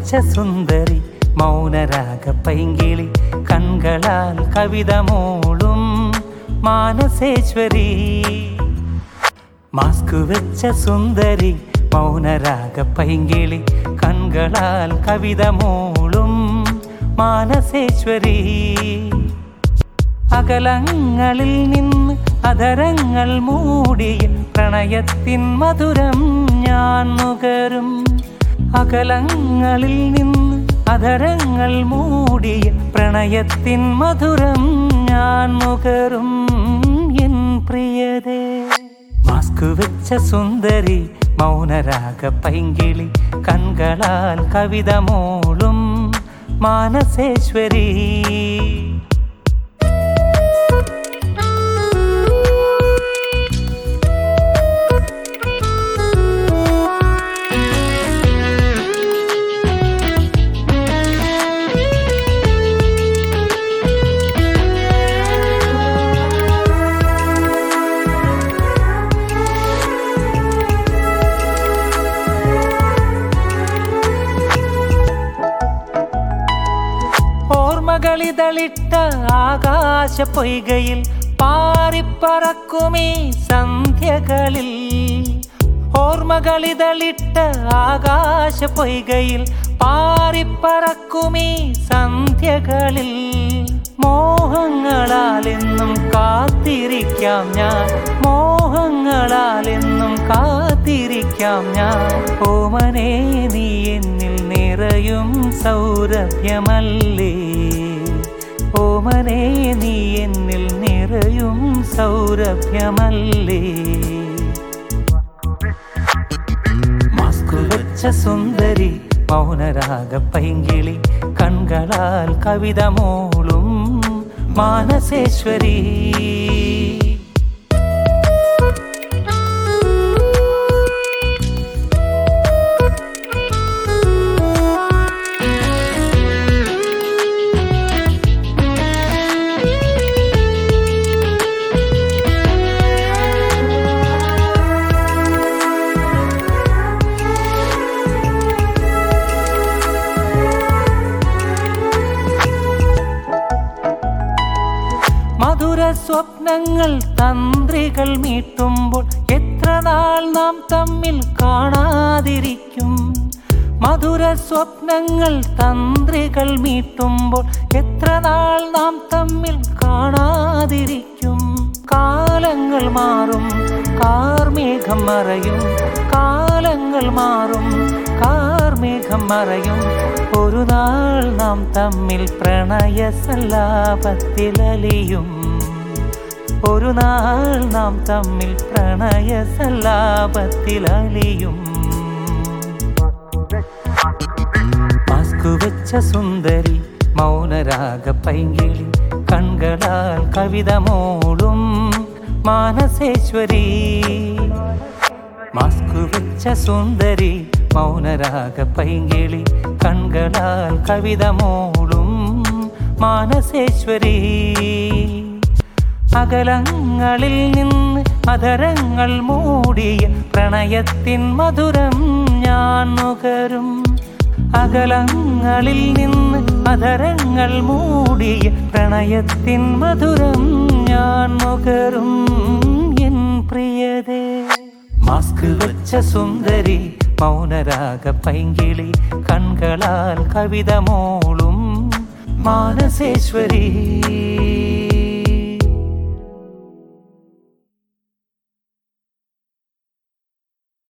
വെച്ച സുന്ദരി മൗനരാഗ പൈങ്കിളി കൺകളാൽ കവിത മൂളും മാനസേശ്വരി മാസ്ക് വെച്ച സുന്ദരി മൗനരാഗ പൈങ്കിളി കൺകളാൽ കവിത മൂളും മാനസേശ്വരി അകലങ്ങളിൽ നിന്ന് അധരങ്ങൾ മൂടിയ പ്രണയത്തിൻ മധുരം ഞാൻ നുകരും അകലങ്ങളിൽ നിന്ന് അധരങ്ങൾ മൂടിയ പ്രണയത്തിൻ മധുരം ഞാൻ നുകരും എൻ പ്രിയതേ മാസ്ക് വെച്ച സുന്ദരി മൗനരാഗ പൈങ്കിളി കൺകളാൽ കവിത മൂളും മാനസേശ്വരി ഓർമ്മകളിതളിട്ട ആകാശ പൊയ്കയിൽ പാറിപ്പറക്കുമീ സന്ധ്യകളിൽ ഓർമ്മകളിതളിട്ട ആകാശ പൊയ്കയിൽ പാറിപ്പറക്കുമീ സന്ധ്യകളിൽ മോഹങ്ങളാൽ എന്നും കാത്തിരിക്കാം ഞാൻ മോഹങ്ങളാൽ എന്നും കാത്തിരിക്കാം ഞാൻ ഓമനേ നീ എന്നിൽ നിറയും സൗരഭ്യമല്ലേ ഓമനേ നീ എന്നിൽ നിറയും സൗരഭ്യമല്ലേ മാസ്കു വെച്ച സുന്ദരി മൗനരാഗ പൈങ്കിളി കൺകളാൽ കവിത മൂളും മാനസേശ്വരി മധുര സ്വപ്നങ്ങൾ തന്ത്രികൾ മീട്ടുമ്പോൾ എത്ര നാൾ നാം തമ്മിൽ കാണാതിരിക്കും മധുര സ്വപ്നങ്ങൾ തന്ത്രികൾ മീട്ടുമ്പോൾ എത്ര നാൾ നാം തമ്മിൽ കാണാതിരിക്കും കാലങ്ങൾ മാറും കാർമേഘം മറയും കാലങ്ങൾ മാറും കാർമേഘം മറയും ഒരു നാൾ നാം തമ്മിൽ പ്രണയ സല്ലാപത്തിലലിയും ഒരു നാൾ നാം തമ്മിൽ പ്രണയ സല്ലാപത്തിലലിയും മാസ്കു വെച്ച സുന്ദരി മൗനരാഗ പൈങ്കിളി കൺകളാൽ കവിത മൂളും മാനസേശ്വരി മാസ്കു വെച്ച സുന്ദരി മൗനരാഗ പൈങ്കിളി കൺകളാൽ കവിത മൂളും മാനസേശ്വരി അകലങ്ങളിൽ നിന്ന് അധരങ്ങൾ മൂടിയ പ്രണയത്തിൻ മധുരം ഞാൻ നുകരും അകലങ്ങളിൽ നിന്ന് അധരങ്ങൾ മൂടിയ പ്രണയത്തിൻ മധുരം ഞാൻ നുകരും എൻ പ്രിയതേ മാസ്ക് വെച്ച സുന്ദരി മൗനരാഗ പൈങ്കിളി കൺകളാൽ കവിത മൂളും മാനസേശ്വരി